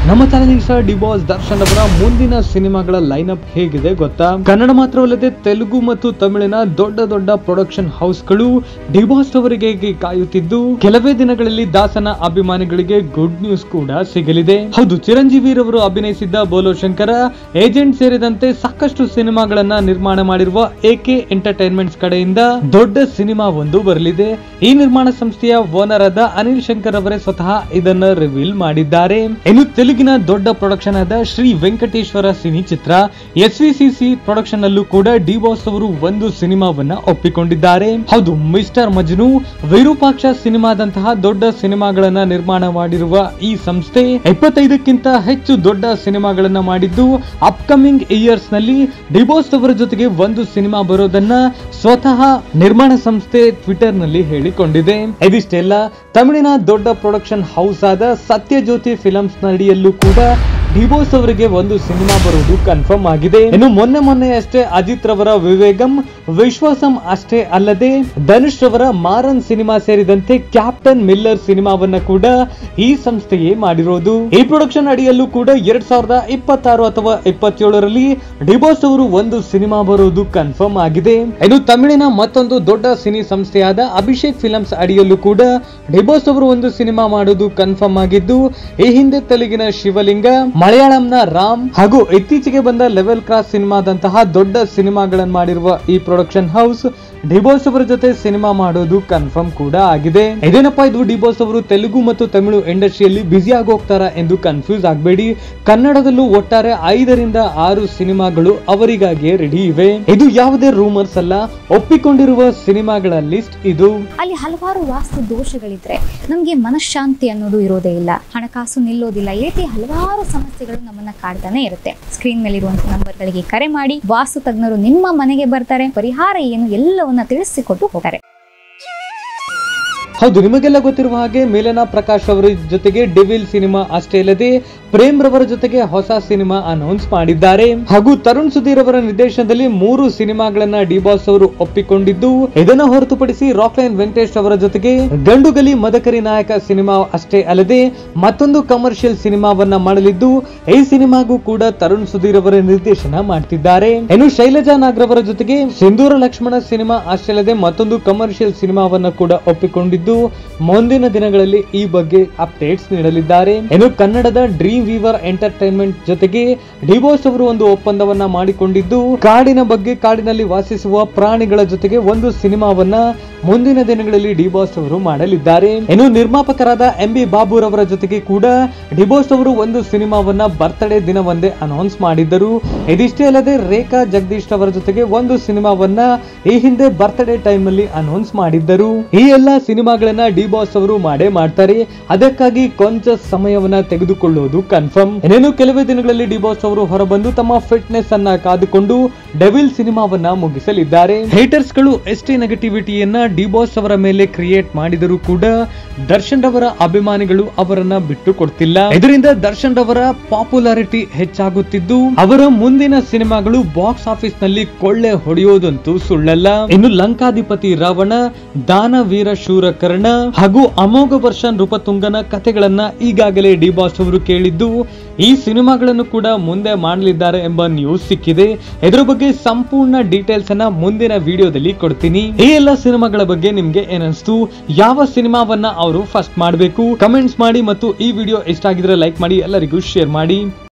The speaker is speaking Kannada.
ನಮ್ಮ ಚಾಲೆಂಜಿಂಗ್ ಸ್ಟಾರ್ ಡಿಬಾಸ್ ದರ್ಶನ್ ಅವರ ಮುಂದಿನ ಸಿನಿಮಾಗಳ ಲೈನ್ ಅಪ್ ಹೇಗಿದೆ ಗೊತ್ತಾ ಕನ್ನಡ ಮಾತ್ರವಲ್ಲದೆ ತೆಲುಗು ಮತ್ತು ತಮಿಳಿನ ದೊಡ್ಡ ದೊಡ್ಡ ಪ್ರೊಡಕ್ಷನ್ ಹೌಸ್ಗಳು ಡಿಬಾಸ್ ಅವರಿಗೆ ಕಾಯುತ್ತಿದ್ದು ಕೆಲವೇ ದಿನಗಳಲ್ಲಿ ದಾಸನ ಅಭಿಮಾನಿಗಳಿಗೆ ಗುಡ್ ನ್ಯೂಸ್ ಕೂಡ ಸಿಗಲಿದೆ ಹೌದು ಚಿರಂಜೀವಿ ರವರು ಅಭಿನಯಿಸಿದ್ದ ಬೋಲೋ ಶಂಕರ ಏಜೆಂಟ್ ಸೇರಿದಂತೆ ಸಾಕಷ್ಟು ಸಿನಿಮಾಗಳನ್ನ ನಿರ್ಮಾಣ ಮಾಡಿರುವ ಎಕೆ ಎಂಟರ್ಟೈನ್ಮೆಂಟ್ಸ್ ಕಡೆಯಿಂದ ದೊಡ್ಡ ಸಿನಿಮಾ ಒಂದು ಬರಲಿದೆ ಈ ನಿರ್ಮಾಣ ಸಂಸ್ಥೆಯ ಓನರ್ ಆದ ಅನಿಲ್ ಶಂಕರ್ ಅವರೇ ಸ್ವತಃ ಇದನ್ನ ರಿವೀಲ್ ಮಾಡಿದ್ದಾರೆ ಇನ್ನು ತೆಲುಗಿನ ದೊಡ್ಡ ಪ್ರೊಡಕ್ಷನ್ ಆದ Shri Venkateswara cine Chitra S C production ಅಲ್ಲೂ ಕೂಡ ಡಿ ಬಾಸ್ ಅವರು ಒಂದು ಸಿನಿಮಾವನ್ನ ಒಪ್ಪಿಕೊಂಡಿದ್ದಾರೆ ಹೌದು ಮಿಸ್ಟರ್ ಮಜ್ನು ವಿರೂಪಾಕ್ಷ ಸಿನಿಮಾದಂತಹ ದೊಡ್ಡ ಸಿನಿಮಾಗಳನ್ನ ನಿರ್ಮಾಣ ಮಾಡಿರುವ ಈ ಸಂಸ್ಥೆ ಇಪ್ಪತ್ತೈದಕ್ಕಿಂತ ಹೆಚ್ಚು ದೊಡ್ಡ ಸಿನಿಮಾಗಳನ್ನ ಮಾಡಿದ್ದು ಅಪ್ಕಮಿಂಗ್ ಇಯರ್ಸ್ ನಲ್ಲಿ ಡಿಬೋಸ್ ಅವರ ಜೊತೆಗೆ ಒಂದು ಸಿನಿಮಾ ಬರೋದನ್ನ ಸ್ವತಃ ನಿರ್ಮಾಣ ಸಂಸ್ಥೆ ಟ್ವಿಟರ್ ನಲ್ಲಿ ಹೇಳಿಕೊಂಡಿದೆ ಇದಿಷ್ಟೆಲ್ಲ ತಮಿಳಿನ ದೊಡ್ಡ ಪ್ರೊಡಕ್ಷನ್ ಹೌಸ್ ಆದ ಸತ್ಯಜ್ಯೋತಿ ಫಿಲಮ್ಸ್ ನಡಿಯಲ್ಲೂ ಕೂಡ ಡಿಬೋಸ್ ಅವರಿಗೆ ಒಂದು ಸಿನಿಮಾ ಬರುವುದು ಕನ್ಫರ್ಮ್ ಆಗಿದೆ ಇನ್ನು ಮೊನ್ನೆ ಮೊನ್ನೆ ಅಷ್ಟೇ ಅಜಿತ್ ರವರ ವಿವೇಗಂ ವಿಶ್ವಾಸಂ ಅಷ್ಟೇ ಅಲ್ಲದೆ ಧನುಷ್ ರವರ ಮಾರನ್ ಸಿನಿಮಾ ಸೇರಿದಂತೆ ಕ್ಯಾಪ್ಟನ್ ಮಿಲ್ಲರ್ ಸಿನಿಮಾವನ್ನ ಕೂಡ ಈ ಸಂಸ್ಥೆಯೇ ಮಾಡಿರೋದು ಈ ಪ್ರೊಡಕ್ಷನ್ ಅಡಿಯಲ್ಲೂ ಕೂಡ ಎರಡ್ ಸಾವಿರದ ಇಪ್ಪತ್ತಾರು ಅಥವಾ ಇಪ್ಪತ್ತೇಳರಲ್ಲಿ ಡಿಬೋಸ್ ಅವರು ಒಂದು ಸಿನಿಮಾ ಬರುವುದು ಕನ್ಫರ್ಮ್ ಆಗಿದೆ ಇನ್ನು ತಮಿಳಿನ ಮತ್ತೊಂದು ದೊಡ್ಡ ಸಿನಿ ಸಂಸ್ಥೆಯಾದ ಅಭಿಷೇಕ್ ಫಿಲಮ್ಸ್ ಅಡಿಯಲ್ಲೂ ಕೂಡ ಡಿಬೋಸ್ ಅವರು ಒಂದು ಸಿನಿಮಾ ಮಾಡೋದು ಕನ್ಫರ್ಮ್ ಆಗಿದ್ದು ಈ ಹಿಂದೆ ತೆಲುಗಿನ ಶಿವಲಿಂಗ ಮಲಯಾಳಂನ ರಾಮ್ ಹಾಗೂ ಇತ್ತೀಚೆಗೆ ಬಂದ ಲೆವೆಲ್ ಕ್ರಾಸ್ ಸಿನಿಮಾದಂತಹ ದೊಡ್ಡ ಸಿನಿಮಾಗಳನ್ನು ಮಾಡಿರುವ ಈ ಪ್ರೊಡಕ್ಷನ್ ಹೌಸ್ ಡಿಬೋಸ್ ಅವರ ಜೊತೆ ಸಿನಿಮಾ ಮಾಡೋದು ಕನ್ಫರ್ಮ್ ಕೂಡ ಆಗಿದೆ ಇದೇನಪ್ಪ ಇದು ಡಿಬೋಸ್ ಅವರು ತೆಲುಗು ಮತ್ತು ತಮಿಳು ಇಂಡಸ್ಟ್ರಿಯಲ್ಲಿ ಬ್ಯುಸಿ ಆಗಿ ಹೋಗ್ತಾರಾ ಎಂದು ಕನ್ಫ್ಯೂಸ್ ಆಗಬೇಡಿ ಕನ್ನಡದಲ್ಲೂ ಒಟ್ಟಾರೆ ಐದರಿಂದ ಆರು ಸಿನಿಮಾಗಳು ಅವರಿಗಾಗಿಯೇ ರೆಡಿ ಇವೆ ಇದು ಯಾವುದೇ ರೂಮರ್ಸ್ ಅಲ್ಲ ಒಪ್ಪಿಕೊಂಡಿರುವ ಸಿನಿಮಾಗಳ ಲಿಸ್ಟ್ ಇದು ಅಲ್ಲಿ ಹಲವಾರು ವಾಸ್ತು ದೋಷಗಳಿದ್ರೆ ನಮಗೆ ಮನಃಶಾಂತಿ ಅನ್ನೋದು ಇರೋದೇ ಇಲ್ಲ ಹಣಕಾಸು ನಿಲ್ಲೋದಿಲ್ಲ ಈ ರೀತಿ ಹಲವಾರು ಸಮಸ್ಯೆಗಳು ನಮ್ಮನ್ನ ಕಾಡ್ತಾನೆ ಇರುತ್ತೆ ಸ್ಕ್ರೀನ್ ಮೇಲಿರುವಂತಹ ನಂಬರ್ಗಳಿಗೆ ಕರೆ ಮಾಡಿ ವಾಸ್ತು ತಜ್ಞರು ನಿಮ್ಮ ಮನೆಗೆ ಬರ್ತಾರೆ ಪರಿಹಾರ ಏನು ಎಲ್ಲವನ್ನ ತಿಳಿಸಿಕೊಟ್ಟು ಹೋಗ್ತಾರೆ ಹೌದು ನಿಮಗೆಲ್ಲ ಗೊತ್ತಿರುವ ಹಾಗೆ ಮೇಲನಾ ಪ್ರಕಾಶ್ ಅವರ ಜೊತೆಗೆ ಡೆವಿಲ್ ಸಿನಿಮಾ ಅಷ್ಟೇ ಅಲ್ಲದೆ ಪ್ರೇಮ್ ರವರ ಜೊತೆಗೆ ಹೊಸ ಸಿನಿಮಾ ಅನೌನ್ಸ್ ಮಾಡಿದ್ದಾರೆ ಹಾಗೂ ತರುಣ್ ಸುಧೀರ್ ಅವರ ನಿರ್ದೇಶನದಲ್ಲಿ ಮೂರು ಸಿನಿಮಾಗಳನ್ನ ಡಿಬಾಸ್ ಅವರು ಒಪ್ಪಿಕೊಂಡಿದ್ದು ಇದನ್ನ ಹೊರತುಪಡಿಸಿ ರಾಕ್ಲೈನ್ ವೆಂಕಟೇಶ್ ಅವರ ಜೊತೆಗೆ ಗಂಡುಗಲಿ ಮದಕರಿ ನಾಯಕ ಸಿನಿಮಾ ಅಷ್ಟೇ ಅಲ್ಲದೆ ಮತ್ತೊಂದು ಕಮರ್ಷಿಯಲ್ ಸಿನಿಮಾವನ್ನ ಮಾಡಲಿದ್ದು ಈ ಸಿನಿಮಾಗೂ ಕೂಡ ತರುಣ್ ಸುಧೀರ್ ಅವರ ನಿರ್ದೇಶನ ಮಾಡ್ತಿದ್ದಾರೆ ಇನ್ನು ಶೈಲಜಾ ನಾಗ್ರವರ ಜೊತೆಗೆ ಸಿಂಧೂರ ಲಕ್ಷ್ಮಣ ಸಿನಿಮಾ ಅಷ್ಟೇ ಅಲ್ಲದೆ ಮತ್ತೊಂದು ಕಮರ್ಷಿಯಲ್ ಸಿನಿಮಾವನ್ನ ಕೂಡ ಒಪ್ಪಿಕೊಂಡಿದ್ದು ಮುಂದಿನ ದಿನಗಳಲ್ಲಿ ಈ ಬಗ್ಗೆ ಅಪ್ಡೇಟ್ಸ್ ನೀಡಲಿದ್ದಾರೆ ಇನ್ನು ಕನ್ನಡದ ಡ್ರೀಮ್ ವೀವರ್ ಎಂಟರ್ಟೈನ್ಮೆಂಟ್ ಜೊತೆಗೆ ಡಿವೋರ್ಸ್ ಅವರು ಒಂದು ಒಪ್ಪಂದವನ್ನ ಮಾಡಿಕೊಂಡಿದ್ದು ಕಾಡಿನ ಬಗ್ಗೆ ಕಾಡಿನಲ್ಲಿ ವಾಸಿಸುವ ಪ್ರಾಣಿಗಳ ಜೊತೆಗೆ ಒಂದು ಸಿನಿಮಾವನ್ನ ಮುಂದಿನ ದಿನಗಳಲ್ಲಿ ಡಿಬಾಸ್ ಅವರು ಮಾಡಲಿದ್ದಾರೆ ಇನ್ನು ನಿರ್ಮಾಪಕರಾದ ಎಂ ಬಿ ಬಾಬುರವರ ಜೊತೆಗೆ ಕೂಡ ಡಿಬೋಸ್ ಅವರು ಒಂದು ಸಿನಿಮಾವನ್ನ ಬರ್ತ್ಡೇ ದಿನವೊಂದೇ ಅನೌನ್ಸ್ ಮಾಡಿದ್ದರು ಇದಿಷ್ಟೇ ಅಲ್ಲದೆ ರೇಖಾ ಜಗದೀಶ್ ಅವರ ಜೊತೆಗೆ ಒಂದು ಸಿನಿಮಾವನ್ನ ಈ ಹಿಂದೆ ಬರ್ತ್ಡೇ ಟೈಮ್ ಅಲ್ಲಿ ಅನೌನ್ಸ್ ಮಾಡಿದ್ದರು ಈ ಎಲ್ಲಾ ಸಿನಿಮಾಗಳನ್ನ ಡಿಬಾಸ್ ಅವರು ಮಾಡೇ ಮಾಡ್ತಾರೆ ಅದಕ್ಕಾಗಿ ಕೊಂಚ ಸಮಯವನ್ನ ತೆಗೆದುಕೊಳ್ಳುವುದು ಕನ್ಫರ್ಮ್ ಇನ್ನೇನು ಕೆಲವೇ ದಿನಗಳಲ್ಲಿ ಡಿಬಾಸ್ ಅವರು ಹೊರಬಂದು ತಮ್ಮ ಫಿಟ್ನೆಸ್ ಅನ್ನ ಕಾದುಕೊಂಡು ಡೆವಿಲ್ ಸಿನಿಮಾವನ್ನ ಮುಗಿಸಲಿದ್ದಾರೆ ಹೇಟರ್ಸ್ ಗಳು ಎಷ್ಟೇ ನೆಗೆಟಿವಿಟಿಯನ್ನ ಡಿಬಾಸ್ ಅವರ ಮೇಲೆ ಕ್ರಿಯೇಟ್ ಮಾಡಿದರೂ ಕೂಡ ದರ್ಶನ್ ರವರ ಅಭಿಮಾನಿಗಳು ಅವರನ್ನ ಬಿಟ್ಟು ಕೊಡ್ತಿಲ್ಲ ಇದರಿಂದ ದರ್ಶನ್ ರವರ ಪಾಪ್ಯುಲಾರಿಟಿ ಹೆಚ್ಚಾಗುತ್ತಿದ್ದು ಅವರ ಮುಂದಿನ ಸಿನಿಮಾಗಳು ಬಾಕ್ಸ್ ಆಫೀಸ್ ನಲ್ಲಿ ಕೊಳ್ಳೆ ಹೊಡೆಯೋದಂತೂ ಸುಳ್ಳಲ್ಲ ಇನ್ನು ಲಂಕಾಧಿಪತಿ ರಾವಣ ದಾನವೀರ ಶೂರ ಕರ್ಣ ಹಾಗೂ ಅಮೋಘ ವರ್ಷ ನೃಪತುಂಗನ ಕಥೆಗಳನ್ನ ಈಗಾಗಲೇ ಡಿಬಾಸ್ ಅವರು ಕೇಳಿದ್ದು ಈ ಸಿನಿಮಾಗಳನ್ನು ಕೂಡ ಮುಂದೆ ಮಾಡಲಿದ್ದಾರೆ ಎಂಬ ನ್ಯೂಸ್ ಸಿಕ್ಕಿದೆ ಇದರ ಬಗ್ಗೆ ಸಂಪೂರ್ಣ ಡೀಟೇಲ್ಸ್ ಅನ್ನ ಮುಂದಿನ ವಿಡಿಯೋದಲ್ಲಿ ಕೊಡ್ತೀನಿ ಈ ಎಲ್ಲ ಸಿನಿಮಾಗಳ ಬಗ್ಗೆ ನಿಮ್ಗೆ ಏನನ್ಸ್ತು ಯಾವ ಸಿನಿಮಾವನ್ನ ಅವರು ಫಸ್ಟ್ ಮಾಡಬೇಕು ಕಮೆಂಟ್ಸ್ ಮಾಡಿ ಮತ್ತು ಈ ವಿಡಿಯೋ ಇಷ್ಟ ಆಗಿದ್ರೆ ಲೈಕ್ ಮಾಡಿ ಎಲ್ಲರಿಗೂ ಶೇರ್ ಮಾಡಿ